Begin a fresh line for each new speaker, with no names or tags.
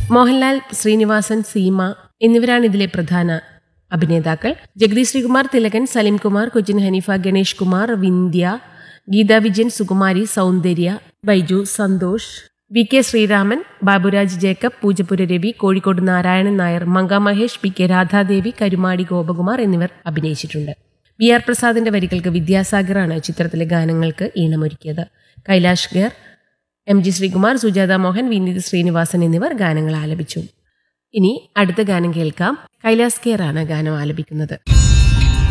മോഹൻലാൽ ശ്രീനിവാസൻ സീമ എന്നിവരാണ് ഇതിലെ പ്രധാന അഭിനേതാക്കൾ Jagdish Sreekumar Thilakan Salim Kumar Cochin Haneefa Ganesh Kumar Vindhya Gita Vijayan Sukumari Soundarya Baiju Santhosh V K Sreeraman Baburaj Jacob Poojappura Ravi Kozhikode Narayanan Nair Manka Mahesh P K Radhadevi Karumadi Gopakumar എന്നിവർ അഭിനയിച്ചിട്ടുണ്ട് ബി ആർ പ്രസാദിന്റെ വരികൾക്ക് വിദ്യാസാഗറാണ് ചിത്രത്തിലെ ഗാനങ്ങൾക്ക് ഈണമൊരുക്കിയത് കൈലാഷ് ഗർ എം ജി ശ്രീകുമാർ സുജാത മോഹൻ വിനീത് ശ്രീനിവാസൻ എന്നിവർ ഗാനങ്ങൾ ആലപിച്ചു ഇനി അടുത്ത ഗാനം കേൾക്കാം കൈലാസ് കെയർ ആണ് ഗാനം ആലപിക്കുന്നത്